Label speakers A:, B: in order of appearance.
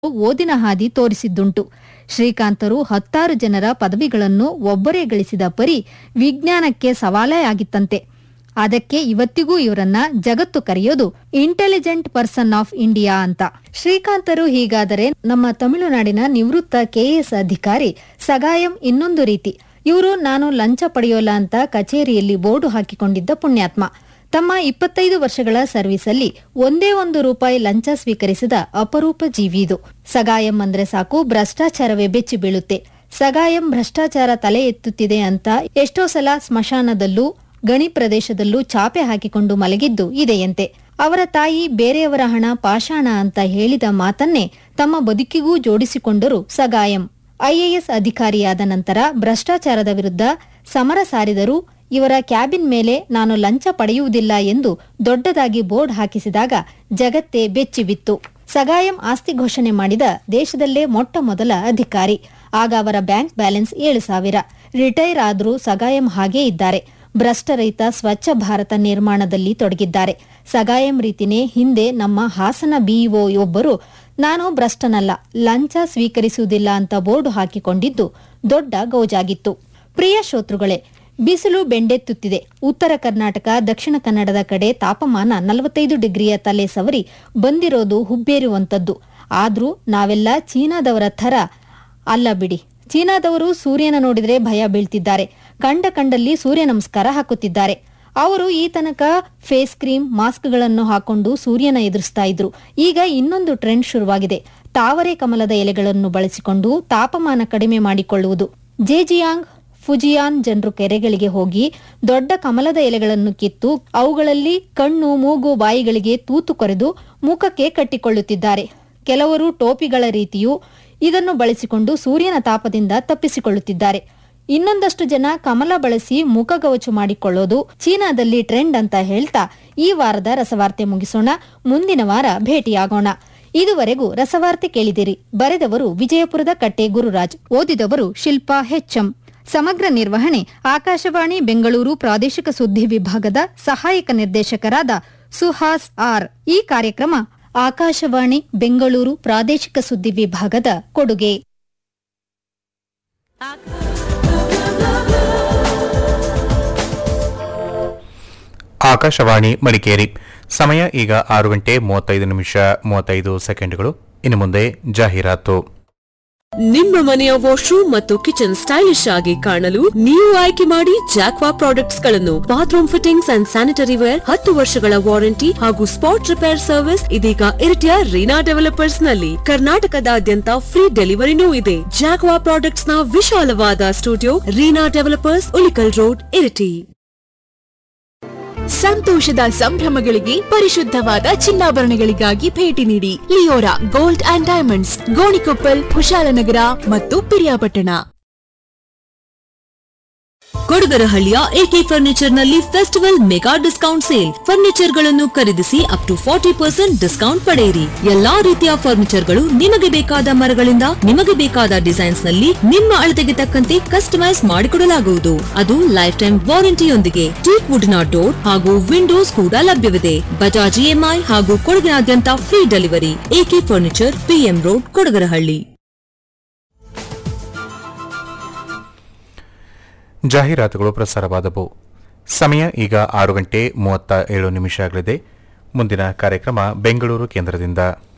A: ಓದಿನ ಹಾದಿ ತೋರಿಸಿದ್ದುಂಟು ಶ್ರೀಕಾಂತರು ಹತ್ತಾರು ಜನರ ಪದವಿಗಳನ್ನು ಒಬ್ಬರೇ ಗಳಿಸಿದ ಪರಿ ವಿಜ್ಞಾನಕ್ಕೆ ಸವಾಲೇ ಆಗಿತ್ತಂತೆ ಅದಕ್ಕೆ ಇವತ್ತಿಗೂ ಇವರನ್ನ ಜಗತ್ತು ಕರೆಯೋದು ಇಂಟೆಲಿಜೆಂಟ್ ಪರ್ಸನ್ ಆಫ್ ಇಂಡಿಯಾ ಅಂತ ಶ್ರೀಕಾಂತರು ಹೀಗಾದರೆ ನಮ್ಮ ತಮಿಳುನಾಡಿನ ನಿವೃತ್ತ ಕೆಎಎಸ್ ಅಧಿಕಾರಿ ಸಗಾಯಂ ಇನ್ನೊಂದು ರೀತಿ ಇವರು ನಾನು ಲಂಚ ಪಡೆಯೋಲ್ಲ ಅಂತ ಕಚೇರಿಯಲ್ಲಿ ಬೋರ್ಡು ಹಾಕಿಕೊಂಡಿದ್ದ ಪುಣ್ಯಾತ್ಮ ತಮ್ಮ ಇಪ್ಪತ್ತೈದು ವರ್ಷಗಳ ಸರ್ವಿಸಲ್ಲಿ ಒಂದೇ ಒಂದು ರೂಪಾಯಿ ಲಂಚ ಸ್ವೀಕರಿಸಿದ ಅಪರೂಪ ಜೀವಿ ಇದು ಸಗಾಯಂ ಅಂದ್ರೆ ಸಾಕು ಭ್ರಷ್ಟಾಚಾರವೇ ಬೆಚ್ಚಿ ಬೀಳುತ್ತೆ ಸಗಾಯಂ ಭ್ರಷ್ಟಾಚಾರ ತಲೆ ಎತ್ತುತ್ತಿದೆ ಅಂತ ಎಷ್ಟೋ ಸಲ ಸ್ಮಶಾನದಲ್ಲೂ ಗಣಿ ಪ್ರದೇಶದಲ್ಲೂ ಚಾಪೆ ಹಾಕಿಕೊಂಡು ಮಲಗಿದ್ದು ಇದೆಯಂತೆ ಅವರ ತಾಯಿ ಬೇರೆಯವರ ಹಣ ಪಾಷಾಣ ಅಂತ ಹೇಳಿದ ಮಾತನ್ನೇ ತಮ್ಮ ಬದುಕಿಗೂ ಜೋಡಿಸಿಕೊಂಡರು ಸಗಾಯಂ ಐಎಎಸ್ ಅಧಿಕಾರಿಯಾದ ನಂತರ ಭ್ರಷ್ಟಾಚಾರದ ವಿರುದ್ಧ ಸಮರ ಸಾರಿದರೂ ಇವರ ಕ್ಯಾಬಿನ್ ಮೇಲೆ ನಾನು ಲಂಚ ಪಡೆಯುವುದಿಲ್ಲ ಎಂದು ದೊಡ್ಡದಾಗಿ ಬೋರ್ಡ್ ಹಾಕಿಸಿದಾಗ ಜಗತ್ತೇ ಬೆಚ್ಚಿಬಿತ್ತು ಸಗಾಯಂ ಆಸ್ತಿ ಘೋಷಣೆ ಮಾಡಿದ ದೇಶದಲ್ಲೇ ಮೊಟ್ಟ ಮೊದಲ ಅಧಿಕಾರಿ ಆಗ ಅವರ ಬ್ಯಾಂಕ್ ಬ್ಯಾಲೆನ್ಸ್ ಏಳು ಸಾವಿರ ರಿಟೈರ್ ಆದರೂ ಸಗಾಯಂ ಹಾಗೇ ಇದ್ದಾರೆ ಭ್ರಷ್ಟರಹಿತ ಸ್ವಚ್ಛ ಭಾರತ ನಿರ್ಮಾಣದಲ್ಲಿ ತೊಡಗಿದ್ದಾರೆ ಸಗಾಯಂ ರೀತಿನೇ ಹಿಂದೆ ನಮ್ಮ ಹಾಸನ ಬಿಇಒ ಒಬ್ಬರು ನಾನು ಭ್ರಷ್ಟನಲ್ಲ ಲಂಚ ಸ್ವೀಕರಿಸುವುದಿಲ್ಲ ಅಂತ ಬೋರ್ಡು ಹಾಕಿಕೊಂಡಿದ್ದು ದೊಡ್ಡ ಗೌಜಾಗಿತ್ತು ಪ್ರಿಯ ಶ್ರೋತೃಗಳೇ ಬಿಸಿಲು ಬೆಂಡೆತ್ತುತ್ತಿದೆ ಉತ್ತರ ಕರ್ನಾಟಕ ದಕ್ಷಿಣ ಕನ್ನಡದ ಕಡೆ ತಾಪಮಾನ ನಲವತ್ತೈದು ಡಿಗ್ರಿಯ ತಲೆ ಸವರಿ ಬಂದಿರೋದು ಹುಬ್ಬೇರುವಂತದ್ದು ಆದ್ರೂ ನಾವೆಲ್ಲ ಚೀನಾದವರ ಥರ ಅಲ್ಲ ಬಿಡಿ ಚೀನಾದವರು ಸೂರ್ಯನ ನೋಡಿದ್ರೆ ಭಯ ಬೀಳ್ತಿದ್ದಾರೆ ಕಂಡ ಕಂಡಲ್ಲಿ ಸೂರ್ಯ ನಮಸ್ಕಾರ ಹಾಕುತ್ತಿದ್ದಾರೆ ಅವರು ಈ ತನಕ ಫೇಸ್ ಕ್ರೀಮ್ ಮಾಸ್ಕ್ಗಳನ್ನು ಹಾಕೊಂಡು ಸೂರ್ಯನ ಎದುರಿಸ್ತಾ ಇದ್ರು ಈಗ ಇನ್ನೊಂದು ಟ್ರೆಂಡ್ ಶುರುವಾಗಿದೆ ತಾವರೆ ಕಮಲದ ಎಲೆಗಳನ್ನು ಬಳಸಿಕೊಂಡು ತಾಪಮಾನ ಕಡಿಮೆ ಮಾಡಿಕೊಳ್ಳುವುದು ಜೇಜಿಯಾಂಗ್ ಫುಜಿಯಾನ್ ಜನರು ಕೆರೆಗಳಿಗೆ ಹೋಗಿ ದೊಡ್ಡ ಕಮಲದ ಎಲೆಗಳನ್ನು ಕಿತ್ತು ಅವುಗಳಲ್ಲಿ ಕಣ್ಣು ಮೂಗು ಬಾಯಿಗಳಿಗೆ ತೂತು ಕೊರೆದು ಮುಖಕ್ಕೆ ಕಟ್ಟಿಕೊಳ್ಳುತ್ತಿದ್ದಾರೆ ಕೆಲವರು ಟೋಪಿಗಳ ರೀತಿಯೂ ಇದನ್ನು ಬಳಸಿಕೊಂಡು ಸೂರ್ಯನ ತಾಪದಿಂದ ತಪ್ಪಿಸಿಕೊಳ್ಳುತ್ತಿದ್ದಾರೆ ಇನ್ನೊಂದಷ್ಟು ಜನ ಕಮಲ ಬಳಸಿ ಮುಖಗವಚು ಮಾಡಿಕೊಳ್ಳೋದು ಚೀನಾದಲ್ಲಿ ಟ್ರೆಂಡ್ ಅಂತ ಹೇಳ್ತಾ ಈ ವಾರದ ರಸವಾರ್ತೆ ಮುಗಿಸೋಣ ಮುಂದಿನ ವಾರ ಭೇಟಿಯಾಗೋಣ ಇದುವರೆಗೂ ರಸವಾರ್ತೆ ಕೇಳಿದಿರಿ ಬರೆದವರು ವಿಜಯಪುರದ ಕಟ್ಟೆ ಗುರುರಾಜ್ ಓದಿದವರು ಶಿಲ್ಪಾ ಹೆಚ್ಎಂ ಸಮಗ್ರ ನಿರ್ವಹಣೆ ಆಕಾಶವಾಣಿ ಬೆಂಗಳೂರು ಪ್ರಾದೇಶಿಕ ಸುದ್ದಿ ವಿಭಾಗದ ಸಹಾಯಕ ನಿರ್ದೇಶಕರಾದ ಸುಹಾಸ್ ಆರ್ ಈ ಕಾರ್ಯಕ್ರಮ ಆಕಾಶವಾಣಿ ಬೆಂಗಳೂರು ಪ್ರಾದೇಶಿಕ ಸುದ್ದಿ ವಿಭಾಗದ ಕೊಡುಗೆ
B: ಆಕಾಶವಾಣಿ ಮಡಿಕೇರಿ ಸಮಯ ಈಗ ಆರು ಗಂಟೆ ಮೂವತ್ತೈದು ನಿಮಿಷ ಮೂವತ್ತೈದು ಸೆಕೆಂಡ್ಗಳು ಇನ್ನು ಮುಂದೆ ಜಾಹೀರಾತು
C: ನಿಮ್ಮ ಮನೆಯ ವಾಶ್ರೂಮ್ ಮತ್ತು ಕಿಚನ್ ಸ್ಟೈಲಿಶ್ ಆಗಿ ಕಾಣಲು ನೀವು ಆಯ್ಕೆ ಮಾಡಿ ಜಾಕ್ವಾ ಪ್ರಾಡಕ್ಟ್ಸ್ ಗಳನ್ನು bathroom fittings and sanitary ware ಹತ್ತು ವರ್ಷಗಳ ವಾರಂಟಿ ಹಾಗೂ ಸ್ಪಾಟ್ ರಿಪೇರ್ ಸರ್ವಿಸ್ ಇದೀಗ ಇರಿಟಿಯ ರೀನಾ ಡೆವಲಪರ್ಸ್ ನಲ್ಲಿ ಕರ್ನಾಟಕದಾದ್ಯಂತ ಫ್ರೀ ಡೆಲಿವರಿನೂ ಇದೆ ಜಾಕ್ವಾ ಪ್ರಾಡಕ್ಟ್ಸ್ ನ ವಿಶಾಲವಾದ studio Reena developers Ulikal road Iritty
D: ಸಂತೋಷದ ಸಂಭ್ರಮಗಳಿಗೆ ಪರಿಶುದ್ಧವಾದ ಚಿನ್ನಾಭರಣಗಳಿಗಾಗಿ ಭೇಟಿ ನೀಡಿ Liora gold and diamonds Gonikoppal Kushalnagar ಮತ್ತು ಪಿರಿಯಾಪಟ್ಟಣ
C: ಕೊಡಗರಹಳ್ಳಿಯ ಎಕೆ ಫರ್ನಿಚರ್ ನಲ್ಲಿ festival mega discount sale furniture ಗಳನ್ನು ಖರೀದಿಸಿ up to forty percent discount ಪಡೆಯಿರಿ ಎಲ್ಲಾ ರೀತಿಯ ಫರ್ನಿಚರ್ ಗಳು ನಿಮಗೆ ಬೇಕಾದ ಮರಗಳಿಂದ ನಿಮಗೆ ಬೇಕಾದ ಡಿಸೈನ್ಸ್ ನಲ್ಲಿ ನಿಮ್ಮ ಅಳತೆಗೆ ತಕ್ಕಂತೆ ಕಸ್ಟಮೈಸ್ ಮಾಡಿಕೊಡಲಾಗುವುದು ಅದು ಲೈಫ್ ಟೈಮ್ ವಾರಂಟಿಯೊಂದಿಗೆ ಟೀಕ್ ವುಡ್ನ ಡೋರ್ ಹಾಗೂ ವಿಂಡೋಸ್ ಕೂಡ ಲಭ್ಯವಿದೆ ಬಜಾಜ್ ಇಎಂಐ ಹಾಗೂ ಕೊಡಗಿನಾದ್ಯಂತ free delivery AK furniture PM road Kodagarahalli
B: ಜಾಹೀರಾತುಗಳು ಪ್ರಸಾರವಾದವು ಸಮಯ ಈಗ ಆರು ಗಂಟೆ ಮೂವತ್ತ ಏಳು ನಿಮಿಷ ಆಗಲಿದೆ ಮುಂದಿನ ಕಾರ್ಯಕ್ರಮ ಬೆಂಗಳೂರು ಕೇಂದ್ರದಿಂದ